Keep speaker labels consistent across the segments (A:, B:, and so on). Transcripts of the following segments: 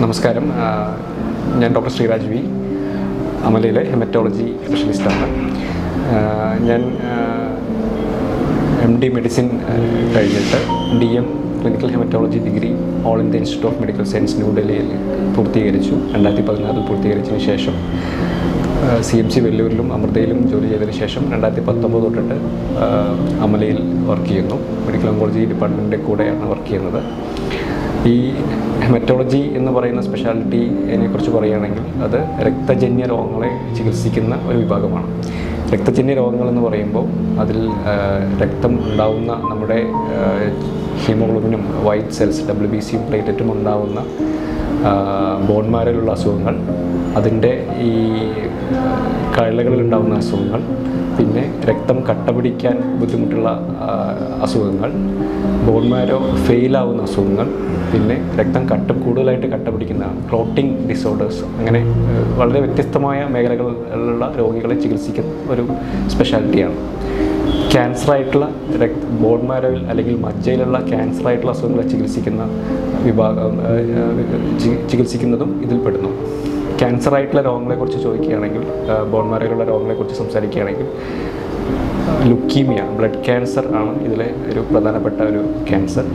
A: നമസ്കാരം ആ, ഞാൻ ഡോക്ടർ ശ്രീരാജ് വി അമലയിലെ ഹെമറ്റോളജി സ്പെഷ്യലിസ്റ്റാണ് ആ, ഞാൻ എം ഡി മെഡിസിൻ കഴിഞ്ഞിട്ട് D M clinical haematology degree All India Institute of Medical Science ന്യൂഡൽഹിയിൽ പൂർത്തീകരിച്ചു രണ്ടായിരത്തി പതിനാറിൽ പൂർത്തീകരിച്ചതിന് ശേഷം സി എം സി വെല്ലൂരിലും അമൃതയിലും ജോലി ചെയ്തതിന് ശേഷം രണ്ടായിരത്തി പത്തൊമ്പത് തൊട്ടിട്ട് ആ, അമലയിൽ വർക്ക് ചെയ്യുന്നു മെഡിക്കൽ ഓങ്കോളജി ഡിപ്പാർട്ട്മെൻറ്റിൻ്റെ കൂടെയാണ് വർക്ക് ചെയ്യുന്നത് ഈ ഹെമറ്റോളജി എന്ന് പറയുന്ന സ്പെഷ്യാലിറ്റിയെ കുറിച്ച് പറയുകയാണെങ്കിൽ അത് രക്തജന്യ രോഗങ്ങളെ ചികിത്സിക്കുന്ന ഒരു വിഭാഗമാണ് രക്തജന്യ രോഗങ്ങൾ എന്ന് പറയുമ്പോൾ അതിൽ ആ, രക്തം ഉണ്ടാവുന്ന നമ്മുടെ ഹീമോഗ്ലോബിനും വൈറ്റ് സെൽസ് ഡബ്ല്യു ബി സിയും പ്ലേറ്ററ്റും ഉണ്ടാവുന്ന ബോൺമാരിലുള്ള അസുഖങ്ങൾ അതിൻ്റെ ഈ കഴലകളിൽ ഉണ്ടാകുന്ന അസുഖങ്ങൾ പിന്നെ രക്തം കട്ട പിടിക്കാൻ ബുദ്ധിമുട്ടുള്ള ആ, അസുഖങ്ങൾ ബോൺമാരോ ഫെയിലാവുന്ന അസുഖങ്ങൾ പിന്നെ രക്തം കട്ട കൂടുതലായിട്ട് കട്ട പിടിക്കുന്ന ക്ലോട്ടിംഗ് ഡിസോർഡേഴ്സ് അങ്ങനെ ഏഹ്, വളരെ വ്യത്യസ്തമായ മേഖലകളിലുള്ള രോഗികളെ ചികിത്സിക്കുന്ന ഒരു സ്പെഷ്യാലിറ്റിയാണ് ക്യാൻസർ ആയിട്ടുള്ള രക്ത ബോൺ മാരോയിൽ അല്ലെങ്കിൽ മജ്ജയിലുള്ള ക്യാൻസർ ആയിട്ടുള്ള അസുഖങ്ങളെ ചികിത്സിക്കുന്ന വിഭാഗം ഏഹ്, ഏഹ്, ചി- ചികിത്സിക്കുന്നതും ഇതിൽ പെടുന്നു ക്യാൻസർ ആയിട്ടുള്ള രോഗങ്ങളെക്കുറിച്ച് ചോദിക്കുകയാണെങ്കിൽ ബോൺ മാരോയിലുള്ള രോഗങ്ങളെക്കുറിച്ച് സംസാരിക്കുകയാണെങ്കിൽ ലുക്കീമിയ ബ്ലഡ് ക്യാൻസർ ആണ് ഇതിലെ ഒരു പ്രധാനപ്പെട്ട ഒരു ക്യാൻസർ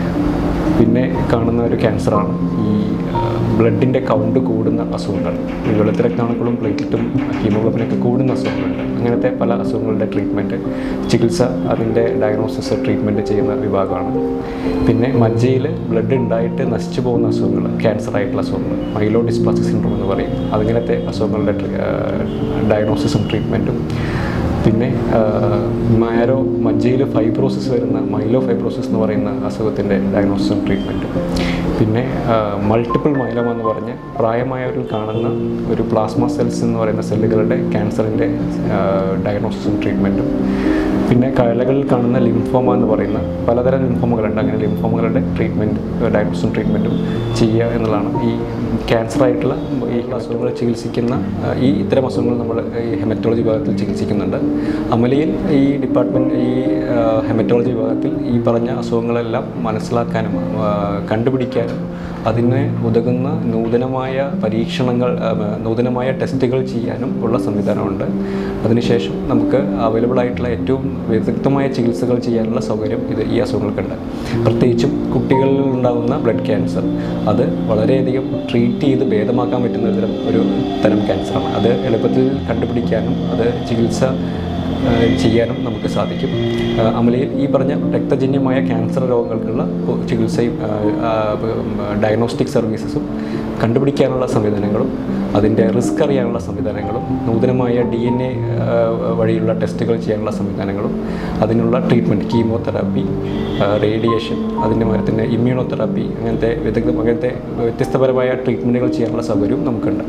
A: പിന്നെ കാണുന്ന ഒരു ക്യാൻസറാണ് ഈ ബ്ലഡിൻ്റെ കൗണ്ട് കൂടുന്ന അസുഖങ്ങൾ ഈ വെളുത്ത രക്താണുക്കളും പ്ലേറ്റ്ലെറ്റും ഹീമോഗ്ലോബിനൊക്കെ കൂടുന്ന അസുഖങ്ങളുണ്ട് അങ്ങനത്തെ പല അസുഖങ്ങളുടെ ട്രീറ്റ്മെൻറ്റ് ചികിത്സ അതിൻ്റെ ഡയഗ്നോസിസ് ട്രീറ്റ്മെൻറ്റ് ചെയ്യുന്ന വിഭാഗമാണ് പിന്നെ മജ്ജയിൽ ബ്ലഡ് ഉണ്ടായിട്ട് നശിച്ചു പോകുന്ന അസുഖങ്ങൾ ക്യാൻസർ ആയിട്ടുള്ള അസുഖങ്ങൾ മൈലോ ഡിസ്പ്ലാസിക് സിൻഡ്രോം എന്ന് പറയും അതിങ്ങനത്തെ അസുഖങ്ങളുടെ ഡയഗ്നോസിസും ട്രീറ്റ്മെൻറ്റും പിന്നെ മാരോ മജ്ജയിൽ ഫൈബ്രോസിസ് വരുന്ന മൈലോ ഫൈബ്രോസിസ് എന്ന് പറയുന്ന അസുഖത്തിൻ്റെ ഡയഗ്നോസിസും ട്രീറ്റ്മെൻറ്റും പിന്നെ മൾട്ടിപ്പിൾ മൈലോമ എന്ന് പറഞ്ഞ് പ്രായമായവരിൽ കാണുന്ന ഒരു പ്ലാസ്മ സെൽസ് എന്ന് പറയുന്ന സെല്ലുകളുടെ ക്യാൻസറിൻ്റെ ഡയഗ്നോസിസും ട്രീറ്റ്മെൻറ്റും പിന്നെ കഴലകളിൽ കാണുന്ന ലിംഫോമ എന്ന് പറയുന്ന പലതരം ലിംഫോമകളുണ്ട് അങ്ങനെ ലിംഫോമകളുടെ ട്രീറ്റ്മെൻറ്റ് ഡയഗ്നോസും ട്രീറ്റ്മെൻറ്റും ചെയ്യുക എന്നുള്ളതാണ് ഈ ക്യാൻസർ ആയിട്ടുള്ള ഈ അസുഖങ്ങൾ ചികിത്സിക്കുന്ന ആ, ഈ ഇത്തരം അസുഖങ്ങൾ നമ്മൾ ഈ ഹെമറ്റോളജി വിഭാഗത്തിൽ ചികിത്സിക്കുന്നുണ്ട് അമലയിൽ ഈ ഡിപ്പാർട്ട്മെൻറ്റ് ഈ ഹെമറ്റോളജി വിഭാഗത്തിൽ ഈ പറഞ്ഞ അസുഖങ്ങളെല്ലാം മനസ്സിലാക്കാനും ആ, കണ്ടുപിടിക്കാനും അതിന് ഉതകുന്ന നൂതനമായ പരീക്ഷണങ്ങൾ ആ, നൂതനമായ ടെസ്റ്റുകൾ ചെയ്യാനും ഉള്ള സംവിധാനമുണ്ട് അതിനുശേഷം നമുക്ക് അവൈലബിൾ ആയിട്ടുള്ള ഏറ്റവും വിദഗ്ധമായ ചികിത്സകൾ ചെയ്യാനുള്ള സൗകര്യം ഇത് ഈ അസുഖങ്ങൾക്കുണ്ട് പ്രത്യേകിച്ചും കുട്ടികളിൽ ഉണ്ടാകുന്ന ബ്ലഡ് ക്യാൻസർ അത് വളരെയധികം ട്രീറ്റ് ചെയ്ത് ഭേദമാക്കാൻ പറ്റുന്ന ഒരു തരം ഒരു തരം ക്യാൻസറാണ് അത് എളുപ്പത്തിൽ കണ്ടുപിടിക്കാനും അത് ചികിത്സ ആ, ചെയ്യാനും നമുക്ക് സാധിക്കും ആ, അമലയിൽ ഈ പറഞ്ഞ രക്തജന്യമായ ക്യാൻസർ രോഗങ്ങൾക്കുള്ള ഉ- ചികിത്സയും ഡയഗ്നോസ്റ്റിക് സർവീസസും കണ്ടുപിടിക്കാനുള്ള സംവിധാനങ്ങളും അതിൻ്റെ റിസ്ക് അറിയാനുള്ള സംവിധാനങ്ങളും നൂതനമായ ഡി എൻ എ വഴിയുള്ള ടെസ്റ്റുകൾ ചെയ്യാനുള്ള സംവിധാനങ്ങളും അതിനുള്ള ട്രീറ്റ്മെൻറ്റ് കീമോതെറാപ്പി റേഡിയേഷൻ അതിൻ്റെ മരത്തിൻ്റെ ഇമ്മ്യൂണോതെറാപ്പി അങ്ങനത്തെ വിദഗ്ധ അങ്ങനത്തെ വ്യത്യസ്തപരമായ ട്രീറ്റ്മെൻറ്റുകൾ ചെയ്യാനുള്ള സൗകര്യവും നമുക്കുണ്ട്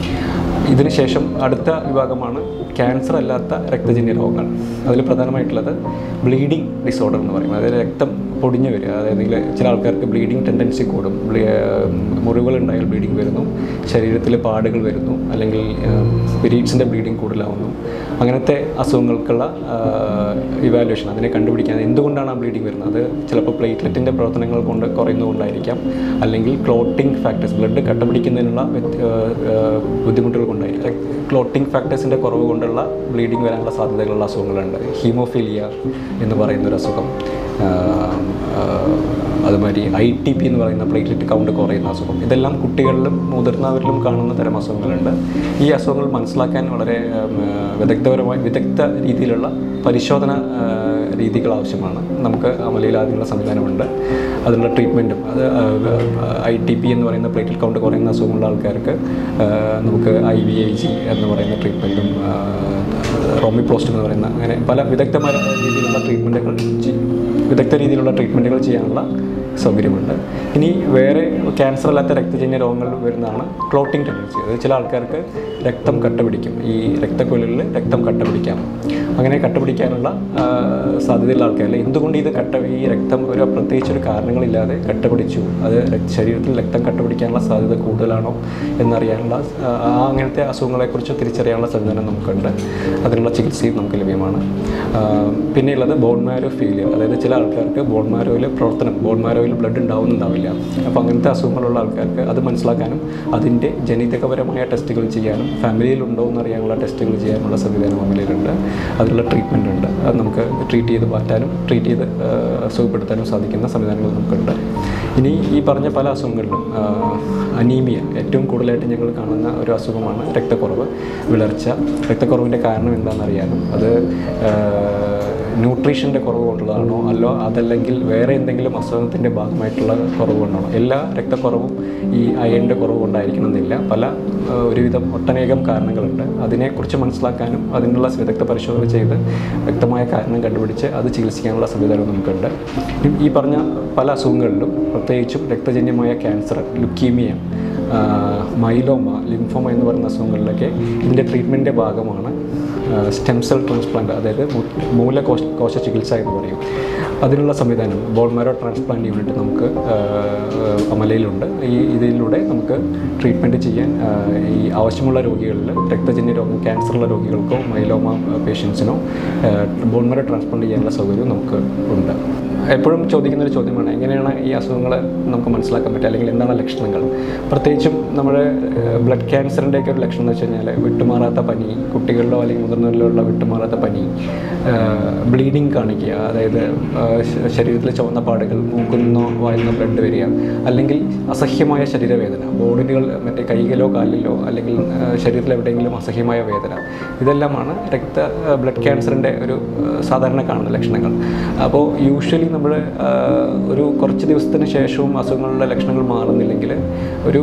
A: ഇതിനുശേഷം അടുത്ത വിഭാഗമാണ് ക്യാൻസർ അല്ലാത്ത രക്തജന്യ രോഗങ്ങൾ അതിൽ പ്രധാനമായിട്ടുള്ളത് ബ്ലീഡിങ് ഡിസോർഡർ എന്ന് പറയും അതായത് രക്തം പൊടിഞ്ഞു വരിക അതായത് ഇതിൽ ചില ആൾക്കാർക്ക് ബ്ലീഡിങ് ടെൻഡൻസി കൂടും മുറിവുകൾ ഉണ്ടായാൽ ബ്ലീഡിങ് വരുന്നു ശരീരത്തിൽ പാടുകൾ വരുന്നു അല്ലെങ്കിൽ പീരീഡ്സിൻ്റെ ബ്ലീഡിങ് കൂടുതലാവുന്നു അങ്ങനത്തെ അസുഖങ്ങൾക്കുള്ള ഇവാലുവേഷൻ അതിനെ കണ്ടുപിടിക്കാൻ എന്തുകൊണ്ടാണ് ആ ബ്ലീഡിങ് വരുന്നത് അത് ചിലപ്പോൾ പ്ലേറ്റ്ലെറ്റിൻ്റെ പ്രവർത്തനങ്ങൾ കൊണ്ട് കുറയുന്നതുകൊണ്ടായിരിക്കാം അല്ലെങ്കിൽ ക്ലോട്ടിംഗ് ഫാക്ടേഴ്സ് ബ്ലഡ് കട്ടപിടിക്കുന്നതിനുള്ള വ്യത്യ- ഏഹ് ഏഹ് ബുദ്ധിമുട്ടുകൾ കൊണ്ടായിരിക്കും ക്ലോട്ടിംഗ് ഫാക്ടേഴ്സിൻ്റെ കുറവ് കൊണ്ടുള്ള ബ്ലീഡിങ് വരാനുള്ള സാധ്യതകളുള്ള അസുഖങ്ങളുണ്ട് ഹീമോഫീലിയ എന്ന് പറയുന്ന ഒരു അസുഖം ആഹ് ആഹ് അതുമാതിരി ഐ ടി പി എന്ന് പറയുന്ന പ്ലേറ്റ്ലെറ്റ് കൗണ്ട് കുറയുന്ന അസുഖം ഇതെല്ലാം കുട്ടികളിലും മുതിർന്നവരിലും കാണുന്ന തരം അസുഖങ്ങളുണ്ട് ഈ അസുഖങ്ങൾ മനസ്സിലാക്കാൻ വളരെ ഉം, വിദഗ്ധപരമായി വിദഗ്ധ രീതിയിലുള്ള പരിശോധന ആ, രീതികൾ ആവശ്യമാണ് നമുക്ക് അമലയിൽ അതിനുള്ള സംവിധാനമുണ്ട് അതിനുള്ള ട്രീറ്റ്മെൻറ്റും അത് ഐ ടി പി എന്ന് പറയുന്ന പ്ലേറ്റിൽ കൗണ്ട് കുറയുന്ന അസുഖമുള്ള ആൾക്കാർക്ക് ആ, നമുക്ക് ഐ വി ഐ ജി എന്ന് പറയുന്ന ട്രീറ്റ്മെൻറ്റും റോമിപ്ലോസ്റ്റ് എന്ന് പറയുന്ന അങ്ങനെ പല വിദഗ്ധമായ രീതിയിലുള്ള ട്രീറ്റ്മെൻറ്റുകൾ വിദഗ്ധ രീതിയിലുള്ള ട്രീറ്റ്മെൻറ്റുകൾ ചെയ്യാനുള്ള സൗകര്യമുണ്ട് ഇനി വേറെ ക്യാൻസർ അല്ലാത്ത രക്തജന്യ രോഗങ്ങൾ വരുന്നതാണ് ക്ലോട്ടിംഗ് ടെൻഡൻസി അതായത് ചില ആൾക്കാർക്ക് രക്തം കട്ട പിടിക്കും ഈ രക്തക്കുഴലിൽ രക്തം കട്ട പിടിക്കാം അങ്ങനെ കട്ട പിടിക്കാനുള്ള ആ, സാധ്യതയുള്ള ആൾക്കാരിൽ എന്തുകൊണ്ട് ഇത് കട്ട ഈ രക്തം ഒരു പ്രത്യേകിച്ച് ഒരു കാരണങ്ങളില്ലാതെ കട്ട പിടിച്ചു അത് രക്ത- ശരീരത്തിൽ രക്തം കട്ട പിടിക്കാനുള്ള സാധ്യത കൂടുതലാണോ എന്നറിയാനുള്ള ആ, ആ അങ്ങനത്തെ അസുഖങ്ങളെക്കുറിച്ച് തിരിച്ചറിയാനുള്ള സംവിധാനം നമുക്കുണ്ട് അതിനുള്ള ചികിത്സയും നമുക്ക് ലഭ്യമാണ് ആ, പിന്നെയുള്ളത് ബോൺ മാരോ ഫെയിലിയർ അതായത് ചില ആൾക്കാർക്ക് ബോൺ മാരോയിൽ പ്രവർത്തനം ബോൺ മാരോയിൽ മാരോയിൽ ബ്ലഡ് ഉണ്ടാവുന്നുണ്ടാവില്ല അപ്പോൾ അങ്ങനത്തെ അസുഖങ്ങളുള്ള ആൾക്കാർക്ക് അത് മനസ്സിലാക്കാനും അതിൻ്റെ ജനിതകപരമായ ടെസ്റ്റുകൾ ചെയ്യാനും ഫാമിലിയിൽ ഉണ്ടോ എന്ന് അറിയാനുള്ള ടെസ്റ്റുകൾ ചെയ്യാനുള്ള സംവിധാനം ഫാമിലിയിലുണ്ട് അതിനുള്ള ട്രീറ്റ്മെൻ്റ് ഉണ്ട് അത് നമുക്ക് ട്രീറ്റ് ചെയ്ത് മാറ്റാനും ട്രീറ്റ് ചെയ്ത് ആ, സുഖപ്പെടുത്താനും സാധിക്കുന്ന സംവിധാനങ്ങൾ നമുക്കുണ്ട് ഇനി ഈ പറഞ്ഞ പല അസുഖങ്ങളിലും ആ, അനീമിയ ഏറ്റവും കൂടുതലായിട്ട് ഞങ്ങൾ കാണുന്ന ഒരു അസുഖമാണ് രക്തക്കുറവ് വിളർച്ച രക്തക്കുറവിൻ്റെ കാരണം എന്താണെന്ന് അറിയാനും അത് ന്യൂട്രീഷൻ്റെ കുറവ് കൊണ്ടുള്ളതാണോ അല്ലോ അതല്ലെങ്കിൽ വേറെ എന്തെങ്കിലും അസുഖത്തിൻ്റെ ഭാഗമായിട്ടുള്ള കുറവ് കൊണ്ടാണോ എല്ലാ രക്തക്കുറവും ഈ അയണിൻ്റെ കുറവ് കൊണ്ടായിരിക്കണം എന്നില്ല പല ആ, ഒരുവിധം ഒട്ടനേകം കാരണങ്ങളുണ്ട് അതിനെക്കുറിച്ച് മനസ്സിലാക്കാനും അതിനുള്ള വിദഗ്ധ പരിശോധന ചെയ്ത് വ്യക്തമായ കാരണം കണ്ടുപിടിച്ച് അത് ചികിത്സിക്കാനുള്ള സംവിധാനം നമുക്കുണ്ട് ഈ- ഈ പറഞ്ഞ പല അസുഖങ്ങളിലും പ്രത്യേകിച്ചും രക്തജന്യമായ ക്യാൻസർ ലുക്കീമിയ മൈലോമ ലിംഫോമ എന്ന് പറയുന്ന അസുഖങ്ങളിലൊക്കെ ഇതിൻ്റെ ട്രീറ്റ്മെൻറ്റിൻ്റെ ഭാഗമാണ് സ്റ്റെം സെൽ ട്രാൻസ്പ്ലാന്റ് അതായത് മൂ- മൂലകോശ കോശ ചികിത്സ എന്ന് പറയും അതിനുള്ള സംവിധാനം ബോൾമാരോ ട്രാൻസ്പ്ലാന്റ് യൂണിറ്റ് നമുക്ക് ആ, അമലയിലുണ്ട് ഈ ഇതിലൂടെ നമുക്ക് ട്രീറ്റ്മെൻറ്റ് ചെയ്യാൻ ആ, ഈ ആവശ്യമുള്ള രോഗികളിൽ രക്തജന്യ രോഗം ക്യാൻസറുള്ള രോഗികൾക്കോ മൈലോമ പേഷ്യൻസിനോ ബോൾമാരോ ട്രാൻസ്പ്ലാന്റ് ചെയ്യാനുള്ള സൗകര്യം നമുക്ക് ഉണ്ട് എപ്പോഴും ചോദിക്കുന്ന ഒരു ചോദ്യമാണ് എങ്ങനെയാണ് ഈ അസുഖങ്ങൾ നമുക്ക് മനസ്സിലാക്കാൻ പറ്റുക അല്ലെങ്കിൽ എന്താണ് ലക്ഷണങ്ങൾ പ്രത്യേകിച്ചും നമ്മുടെ ബ്ലഡ് ക്യാൻസറിൻ്റെയൊക്കെ ഒരു ലക്ഷണം എന്ന് വെച്ച് കഴിഞ്ഞാൽ വിട്ടുമാറാത്ത പനി കുട്ടികളിലോ അല്ലെങ്കിൽ മുതിർന്നവരിലോ ഉള്ള വിട്ടുമാറാത്ത പനി ബ്ലീഡിങ് കാണിക്കുക അതായത് ആ, ശ- ശരീരത്തിലെ ചുവന്ന പാടുകൾ മൂക്കിൽ നിന്നോ വായിൽ നിന്നോ ബ്ലഡ് വരിക അല്ലെങ്കിൽ അസഹ്യമായ ശരീരവേദന ബോഡികൾ മറ്റേ കൈകളിലോ കാലിലോ അല്ലെങ്കിൽ ആ, ശരീരത്തിൽ എവിടെയെങ്കിലും അസഹ്യമായ വേദന ഇതെല്ലാമാണ് രക്ത ബ്ലഡ് ക്യാൻസറിൻ്റെ ഒരു ആ, സാധാരണ കാണുന്ന ലക്ഷണങ്ങൾ അപ്പോൾ യൂഷ്വലി നമ്മൾ ഒരു കുറച്ച് ദിവസത്തിന് ശേഷവും അസുഖങ്ങളുടെ ലക്ഷണങ്ങൾ മാറുന്നില്ലെങ്കിൽ ഒരു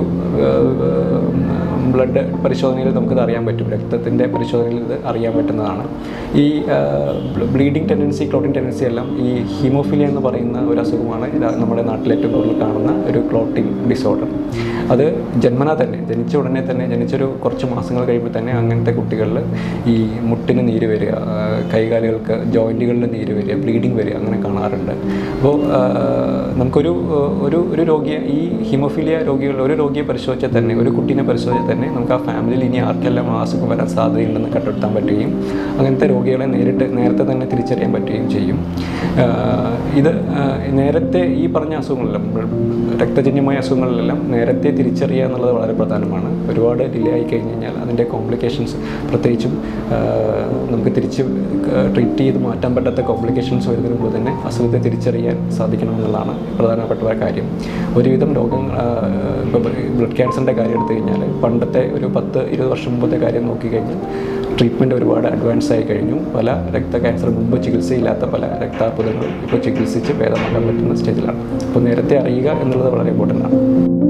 A: ബ്ലഡ് പരിശോധനയിൽ നമുക്കിത് അറിയാൻ പറ്റും രക്തത്തിൻ്റെ പരിശോധനയിൽ ഇത് അറിയാൻ പറ്റുന്നതാണ് ഈ ബ്ലീഡിങ് ടെൻഡൻസി ക്ലോട്ടിംഗ് ടെൻഡൻസി എല്ലാം ഈ ഹീമോഫിലിയ എന്ന് പറയുന്ന ഒരു അസുഖമാണ് ഇത് നമ്മുടെ നാട്ടിൽ ഏറ്റവും കൂടുതൽ കാണുന്ന ഒരു ക്ലോട്ടിംഗ് ഡിസോർഡർ അത് ജന്മന തന്നെ ജനിച്ച ഉടനെ തന്നെ ജനിച്ചൊരു കുറച്ച് മാസങ്ങൾ കഴിയുമ്പോൾ തന്നെ അങ്ങനത്തെ കുട്ടികളിൽ ഈ മുട്ടിന് നീര് വരിക ആ, കൈകാലുകൾക്ക് ജോയിൻറ്റുകളിൽ നീര് വരിക ബ്ലീഡിങ് വരിക അങ്ങനെ കാണാറുണ്ട് അപ്പോൾ നമുക്കൊരു ആ, ഒരു ഒരു രോഗിയെ ഈ ഹിമോഫീലിയ രോഗികൾ ഒരു രോഗിയെ പരിശോധിച്ചാൽ തന്നെ ഒരു കുട്ടീനെ പരിശോധിച്ചാൽ തന്നെ നമുക്ക് ആ ഫാമിലിയിൽ ഇനി ആർക്കെല്ലാം ആ അസുഖം വരാൻ സാധ്യതയുണ്ടെന്ന് കണ്ടെത്താൻ പറ്റുകയും അങ്ങനത്തെ രോഗികളെ നേരിട്ട് നേരത്തെ തന്നെ തിരിച്ചറിയാൻ പറ്റുകയും ചെയ്യും ആ, ഇത് ആ, നേരത്തെ ഈ പറഞ്ഞ അസുഖങ്ങളെല്ലാം രക്തജന്യമായ അസുഖങ്ങളിലെല്ലാം നേരത്തെ തിരിച്ചറിയുക എന്നുള്ളത് വളരെ പ്രധാനമാണ് ഒരുപാട് ഡിലേ ആയി കഴിഞ്ഞ് കഴിഞ്ഞാൽ അതിൻ്റെ കോംപ്ലിക്കേഷൻസ് പ്രത്യേകിച്ചും ആ, നമുക്ക് തിരിച്ച് ട്രീറ്റ് ചെയ്ത് മാറ്റാൻ പറ്റാത്ത കോംപ്ലിക്കേഷൻസ് വരുന്നതിന് മുമ്പ് തന്നെ അസുഖത്തെ തിരിച്ചറിയാൻ സാധിക്കണമെന്നുള്ളതാണ് പ്രധാനപ്പെട്ട ഒരു കാര്യം ഒരുവിധം രോഗം ഇപ്പോൾ ബ്ലഡ് ക്യാൻസറിൻ്റെ കാര്യം എടുത്തു കഴിഞ്ഞാൽ പണ്ടത്തെ ഒരു പത്ത് ഇരുപത് വർഷം മുമ്പത്തെ കാര്യം നോക്കിക്കഴിഞ്ഞാൽ ട്രീറ്റ്മെൻറ്റ് ഒരുപാട് അഡ്വാൻസ് ആയി കഴിഞ്ഞു പല രക്ത ക്യാൻസർ മുമ്പ് ചികിത്സയില്ലാത്ത പല രക്താർബുദങ്ങളും ഇപ്പോൾ ചികിത്സിച്ച് ഭേദമാക്കാൻ പറ്റുന്ന സ്റ്റേജിലാണ് അപ്പോൾ നേരത്തെ അറിയുക എന്നുള്ളത് വളരെ ഇമ്പോർട്ടൻ്റ് ആണ്